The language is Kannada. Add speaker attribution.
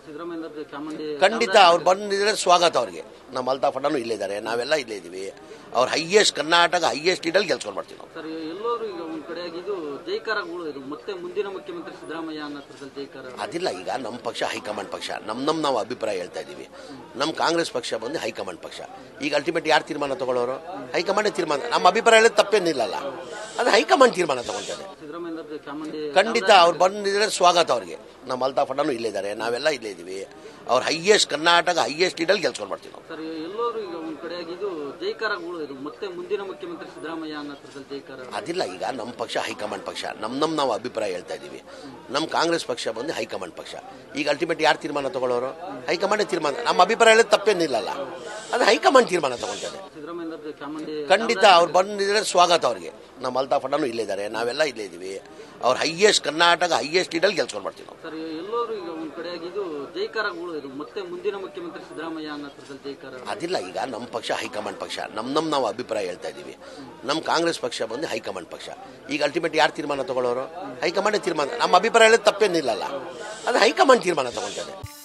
Speaker 1: ಸಿದ್ದರಾಮಯ್ಯ ಚಾಮುಂಡಿ
Speaker 2: ಖಂಡಿತ ಅವ್ರು ಬಂದಿದ್ರೆ ಸ್ವಾಗತ ಅವ್ರಿಗೆ ನಮ್ಮ ಅಲ್ತಾಫ್ ಅಣ್ಣನೂ ಇಲ್ಲಿದ್ದಾರೆ ನಾವೆಲ್ಲ ಇಲ್ಲೇ ಇದ್ದೀವಿ ಅವ್ರು ಹೈಯೆಸ್ಟ್ ಕರ್ನಾಟಕ ಹೈಯೆಸ್ಟ್ ಲೀಡಲ್ಲಿ ಗೆಲ್ಸ್ಕೊಂಡು ಮಾಡ್ತೀವಿ ನಾವು
Speaker 1: ಸರ್ ಎಲ್ಲರೂ ಈಗ ಒಂದ್ ಕಡೆಯಾಗಿ ಇದು ಜೈಕಾರಗಳು ಇದು ಮತ್ತೆ ಮುಂದಿನ ಮುಖ್ಯಮಂತ್ರಿ ಸಿದ್ದರಾಮಯ್ಯ ಅನ್ನೋ ಥರದಲ್ಲಿ ಜೈಕಾರ
Speaker 2: ಅದಿಲ್ಲ ಈಗ ನಮ್ಮ ಪಕ್ಷ ಹೈಕಮಾಂಡ್ ಪಕ್ಷ ನಮ್ಮ ನಮ್ಮ ನಾವು ಅಭಿಪ್ರಾಯ ಹೇಳ್ತಾ ಇದ್ದೀವಿ ನಮ್ಮ ಕಾಂಗ್ರೆಸ್ ಪಕ್ಷ ಬಂದು ಹೈಕಮಾಂಡ್ ಪಕ್ಷ ಈಗ ಅಲ್ಟಿಮೇಟ್ ಯಾರು ತೀರ್ಮಾನ ತಗೊಳ್ಳೋರು ಹೈಕಮಾಂಡೇ ತೀರ್ಮಾನ ನಮ್ಮ ಅಭಿಪ್ರಾಯ ಹೇಳೋದು ತಪ್ಪೇನಿಲ್ಲಲ್ಲ ಅದು ಹೈಕಮಾಂಡ್ ತೀರ್ಮಾನ ತಗೊಳ್ತದೆ
Speaker 1: ಸಿದ್ದರಾಮಯ್ಯ ಚಾಮುಂಡಿ
Speaker 2: ಖಂಡಿತ ಅವ್ರು ಬಂದಿದ್ರೆ ಸ್ವಾಗತ ಅವ್ರಿಗೆ ನಮ್ಮ ಅಲ್ತಾಫ್ ಅಣ್ಣನೂ ಇಲ್ಲಿದ್ದಾರೆ ನಾವೆಲ್ಲ ಇಲ್ಲೇ ಇದ್ದೀವಿ ಅವ್ರು ಹೈಯೆಸ್ಟ್ ಕರ್ನಾಟಕ ಹೈಯೆಸ್ಟ್ ಲೀಡಲ್ಲಿ ಗೆಲ್ಸ್ಕೊಂಡು ಮಾಡ್ತೀವಿ ನಾವು
Speaker 1: ಸರ್ ಎಲ್ಲರೂ ಈಗ ಒಂದ್ ಕಡೆಯಾಗಿ ಇದು ಜೈಕಾರಗಳು ಇದು ಮತ್ತೆ ಮುಂದಿನ ಮುಖ್ಯಮಂತ್ರಿ ಸಿದ್ದರಾಮಯ್ಯ ಅನ್ನೋ ಥರದಲ್ಲಿ ಜೈಕಾರ
Speaker 2: ಅದಿಲ್ಲ ಈಗ ನಮ್ಮ ಪಕ್ಷ ಹೈಕಮಾಂಡ್ ಪಕ್ಷ ನಮ್ಮ ನಮ್ಮ ನಾವು ಅಭಿಪ್ರಾಯ ಹೇಳ್ತಾ ಇದ್ದೀವಿ ನಮ್ಮ ಕಾಂಗ್ರೆಸ್ ಪಕ್ಷ ಬಂದು ಹೈಕಮಾಂಡ್ ಪಕ್ಷ ಈಗ ಅಲ್ಟಿಮೇಟ್ ಯಾರು ತೀರ್ಮಾನ ತಗೊಳ್ಳೋರು ಹೈಕಮಾಂಡೇ ತೀರ್ಮಾನ ನಮ್ಮ ಅಭಿಪ್ರಾಯ ಹೇಳೋದು ತಪ್ಪೇನಿಲ್ಲಲ್ಲ ಅದು ಹೈಕಮಾಂಡ್ ತೀರ್ಮಾನ ತಗೊಳ್ತದೆ
Speaker 1: ಸಿದ್ದರಾಮಯ್ಯ ಚಾಮುಂಡಿ
Speaker 2: ಖಂಡಿತ ಅವ್ರು ಬಂದಿದ್ರೆ ಸ್ವಾಗತ ಅವ್ರಿಗೆ ನಮ್ಮ ಅಲ್ತಾಫ್ ಅಣ್ಣನೂ ಇಲ್ಲಿದ್ದಾರೆ ನಾವೆಲ್ಲ ಇಲ್ಲೇ ಇದ್ದೀವಿ ಅವ್ರು ಹೈಯೆಸ್ಟ್ ಕರ್ನಾಟಕ ಹೈಯೆಸ್ಟ್ ಲೀಡಲ್ಲಿ ಗೆಲ್ಸ್ಕೊಂಡು ಮಾಡ್ತೀವಿ ನಾವು
Speaker 1: ಸರ್ ಎಲ್ಲರೂ ಈಗ ಒಂದ್ ಕಡೆಯಾಗಿ ಇದು ಜೈಕಾರಗಳು ಇದು ಮತ್ತೆ ಮುಂದಿನ ಮುಖ್ಯಮಂತ್ರಿ ಸಿದ್ದರಾಮಯ್ಯ ಅನ್ನೋ ಥರದಲ್ಲಿ ಜೈಕಾರ
Speaker 2: ಅದಿಲ್ಲ ಈಗ ನಮ್ಮ ಪಕ್ಷ ಹೈಕಮಾಂಡ್ ಪಕ್ಷ ನಮ್ಮ ನಮ್ಮ ನಾವು ಅಭಿಪ್ರಾಯ ಹೇಳ್ತಾ ಇದ್ದೀವಿ ನಮ್ಮ ಕಾಂಗ್ರೆಸ್ ಪಕ್ಷ ಬಂದು ಹೈಕಮಾಂಡ್ ಪಕ್ಷ ಈಗ ಅಲ್ಟಿಮೇಟ್ ಯಾರು ತೀರ್ಮಾನ ತಗೊಳ್ಳೋರು ಹೈಕಮಾಂಡೇ ತೀರ್ಮಾನ ನಮ್ಮ ಅಭಿಪ್ರಾಯ ಹೇಳೋದು ತಪ್ಪೇನಿಲ್ಲಲ್ಲ ಅದು ಹೈಕಮಾಂಡ್ ತೀರ್ಮಾನ ತಗೊಳ್ತದೆ